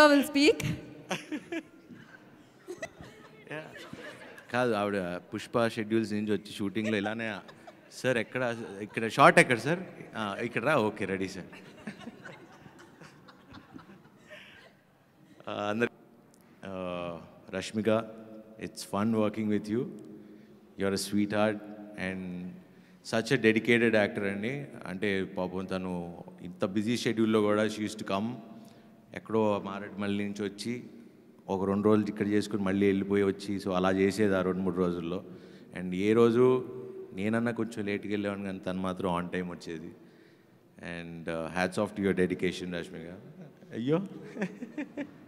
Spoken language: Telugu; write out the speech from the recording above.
Shiva will speak. కాదు ఆవిడ పుష్ప షెడ్యూల్స్ నుంచి వచ్చి షూటింగ్లో ఇలానే సార్ ఎక్కడ ఇక్కడ షార్ట్ ఎక్కడ సార్ "ఆ, ఇక్కడ రా ఓకే రెడీ సార్ అందరు Rashmika it's fun working with you your uh sweet heart and such a dedicated actor అండి అంటే పాపం తను ఇంత బిజీ షెడ్యూల్లో కూడా షీస్ టు కమ్ ఎక్కడో మారేడుమల్లి నుంచి వచ్చి ఒక రెండు రోజులు ఇక్కడ చేసుకుని మళ్ళీ వెళ్ళిపోయి వచ్చి సో అలా చేసేది ఆ రెండు మూడు రోజుల్లో అండ్ ఏ రోజు నేనన్నా కొంచెం లేట్కి వెళ్ళేవాడిని కానీ తను మాత్రం ఆన్ టైం వచ్చేది and hats off to your dedication Rashmika అయ్యో